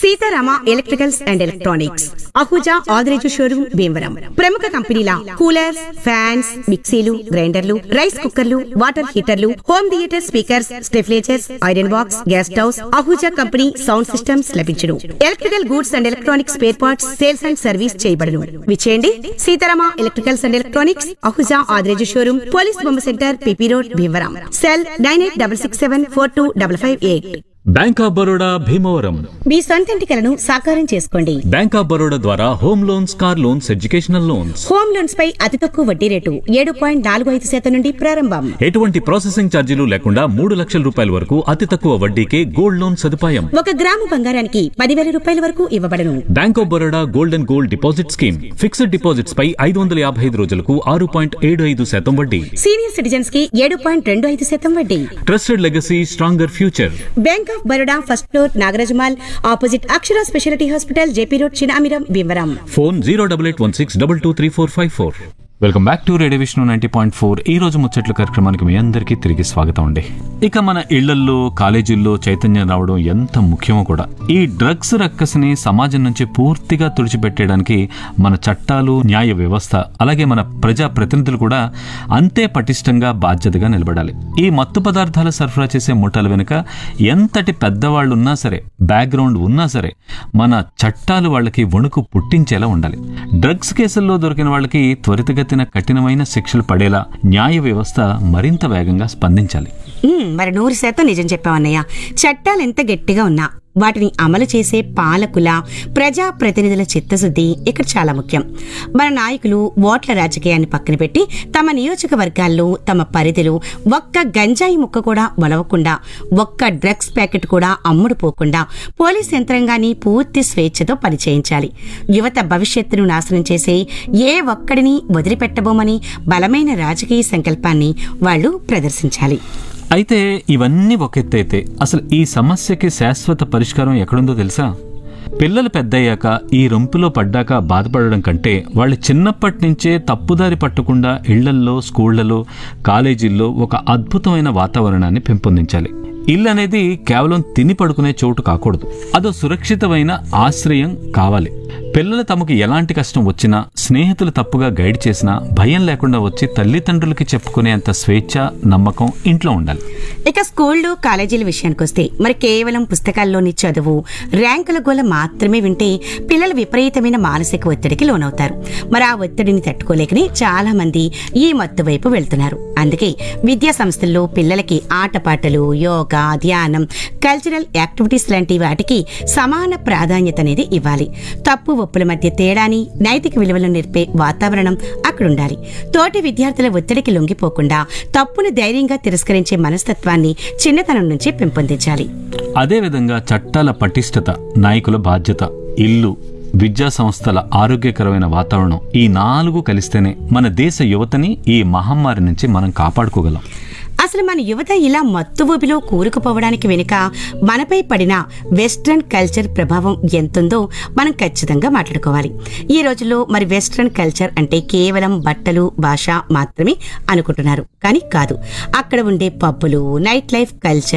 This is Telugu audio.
Sitarama electricals and electronics Ahuja Adireju showroom Bhimavaram ప్రముఖ కంపెనీల కూలర్స్ ఫ్యాన్స్ మిక్సీలు గ్రైండర్లు రైస్ కుక్కర్లు వాటర్ హీటర్లు home theatre speakers stabilizers iron box gas stoves Ahuja company sound systems లభించును electrical goods and electronics spare parts sales and service చేయబడును విచేయండి Seetharama electricals and electronics Ahuja Adireju showroom police బొమ్మ centre PP road Bhimavaram cell nine eight double six seven four two double five eight bank of Baroda Bhimavaram మీ సొంతింటి కలను సాకారం చేసుకోండి బ్యాంక్ ఆఫ్ బరోడా ద్వారా home loans car loans educational loans home loans పై అతి తక్కువ వడ్డీ రేటు ఏడు పాయింట్ నాలుగు ఐదు శాతం నుండి ప్రారంభం ఎటువంటి ప్రాసెసింగ్ ఛార్జీలు లేకుండా మూడు లక్షల రూపాయల వరకు అతి తక్కువ వడ్డీకే గోల్డ్ లోన్ సదుపాయం ఒక గ్రాము బంగారానికి పదివేల రూపాయల వరకు ఇవ్వబడను bank of Baroda gold and gold deposit scheme fixed deposits పై ఐదు వందల యాభై ఐదు రోజులకు ఆరు పాయింట్ ఏడు ఐదు శాతం వడ్డీ సీనియర్ సిటిజన్స్ కి ఏడు పాయింట్ రెండు ఐదు శాతం వడ్డీ trusted legacy stronger future bank of Baroda first floor Nagaraj mall opposite Akshara speciality hospital JP road Chinamiram Bhimavaram phone zero double eight one six double two three four five four welcome back to radio Vishnu ninety point four ఈ రోజు ముచ్చట్లు కార్యక్రమానికి మీ అందరికీ తిరిగి స్వాగతం అండి ఇక మన ఇళ్లల్లో కాలేజీల్లో చైతన్యం రావడం ఎంత ముఖ్యమో కూడా ఈ డ్రగ్స్ రక్కసిని సమాజం నుంచి పూర్తిగా తుడిచిపెట్టేయడానికి మన చట్టాలు న్యాయ వ్యవస్థ అలాగే మన ప్రజా ప్రతినిధులు కూడా అంతే పటిష్టంగా బాధ్యతగా నిలబడాలి ఈ మత్తు పదార్థాలు సరఫరా చేసే ముఠాల వెనుక ఎంతటి పెద్దవాళ్ళు ఉన్నా సరే బ్యాక్గ్రౌండ్ ఉన్నా సరే మన చట్టాలు వాళ్ళకి వణుకు పుట్టించేలా ఉండాలి డ్రగ్స్ కేసుల్లో దొరికిన వాళ్ళకి త్వరితగతిన కఠినమైన శిక్షలు పడేలా న్యాయ వ్యవస్థ మరింత వేగంగా స్పందించాలి ఉమ్, మరి నూరు శాతం నిజం చెప్పావన్నయ్య చట్టాలు ఎంత గట్టిగా ఉన్నా వాటిని అమలు చేసే పాలకుల ప్రజా ప్రతినిధుల చిత్తశుద్ధి ఇక్కడ చాలా ముఖ్యం మన నాయకులు ఓట్ల రాజకీయాన్ని పక్కన పెట్టి తమ నియోజకవర్గాల్లో తమ పరిధిలో ఒక్క గంజాయి ముక్క కూడా వలవకుండా ఒక్క డ్రగ్స్ ప్యాకెట్ కూడా అమ్ముడు పోకుండా పోలీస్ యంత్రాంగాన్ని పూర్తి స్వేచ్ఛతో పనిచేయించాలి యువత భవిష్యత్తును నాశనం చేసే ఏ ఒక్కడిని వదిలిపెట్టబోమని బలమైన రాజకీయ సంకల్పాన్ని వాళ్ళు ప్రదర్శించాలి అయితే ఇవన్నీ ఒక ఎత్తైతే అసలు ఈ సమస్యకి శాశ్వత పరిష్కారం ఎక్కడుందో తెలుసా పిల్లలు పెద్దయ్యాక ఈ రొంపులో పడ్డాక బాధపడడం కంటే వాళ్ళు చిన్నప్పటి నుంచే తప్పుదారి పట్టకుండా ఇళ్లల్లో స్కూళ్లలో కాలేజీల్లో ఒక అద్భుతమైన వాతావరణాన్ని పెంపొందించాలి ఇల్లు అనేది కేవలం తిని పడుకునే చోటు కాకూడదు అదో సురక్షితమైన ఆశ్రయం కావాలి పిల్లలు తమకు ఎలాంటి కష్టం వచ్చినా స్నేహితులు తప్పుగా గైడ్ చేసినా భయం లేకుండా వచ్చి తల్లిదండ్రులకి చెప్పుకునేంత స్వేచ్ఛ నమ్మకం ఇంట్లో ఉండాలి ఇక స్కూళ్ళు కాలేజీల విషయానికి వస్తే మరి కేవలం పుస్తకాల్లోని చదువు ర్యాంకుల గోల మాత్రమే వింటే పిల్లలు విపరీతమైన మానసిక ఒత్తిడికి లోనవుతారు మరి ఆ ఒత్తిడిని తట్టుకోలేకనే చాలా మంది ఈ మత్తు వైపు వెళ్తున్నారు అందుకే విద్యా సంస్థల్లో పిల్లలకి ఆటపాటలు యోగా ధ్యానం కల్చరల్ యాక్టివిటీస్ లాంటి వాటికి సమాన ప్రాధాన్యత అనేది ఇవ్వాలి తప్పు ఒప్పుల మధ్య తేడాని నైతిక విలువలను నేర్పే వాతావరణం అక్కడ ఉండాలి తోటి విద్యార్థుల ఒత్తిడికి లొంగిపోకుండా తప్పును ధైర్యంగా తిరస్కరించే మనస్తత్వాన్ని చిన్నతనం నుంచి పెంపొందించాలి అదేవిధంగా చట్టాల పటిష్టత నాయకుల బాధ్యత ఇల్లు విద్యా సంస్థల ఆరోగ్యకరమైన వాతావరణం ఈ నాలుగు కలిస్తేనే మన దేశ యువతని ఈ మహమ్మారి నుంచి మనం కాపాడుకోగలం అసలు మన యువత ఇలా మత్తు ఊబిలో కూరుకుపోవడానికి వెనుక మనపై పడిన వెస్ట్రన్ కల్చర్ ప్రభావం ఎంతుందో మనం ఖచ్చితంగా మాట్లాడుకోవాలి ఈ రోజుల్లో మరి వెస్ట్రన్ కల్చర్ అంటే కేవలం బట్టలు భాష మాత్రమే అనుకుంటున్నారు కానీ కాదు అక్కడ ఉండే పబ్బులు నైట్ లైఫ్ కల్చర్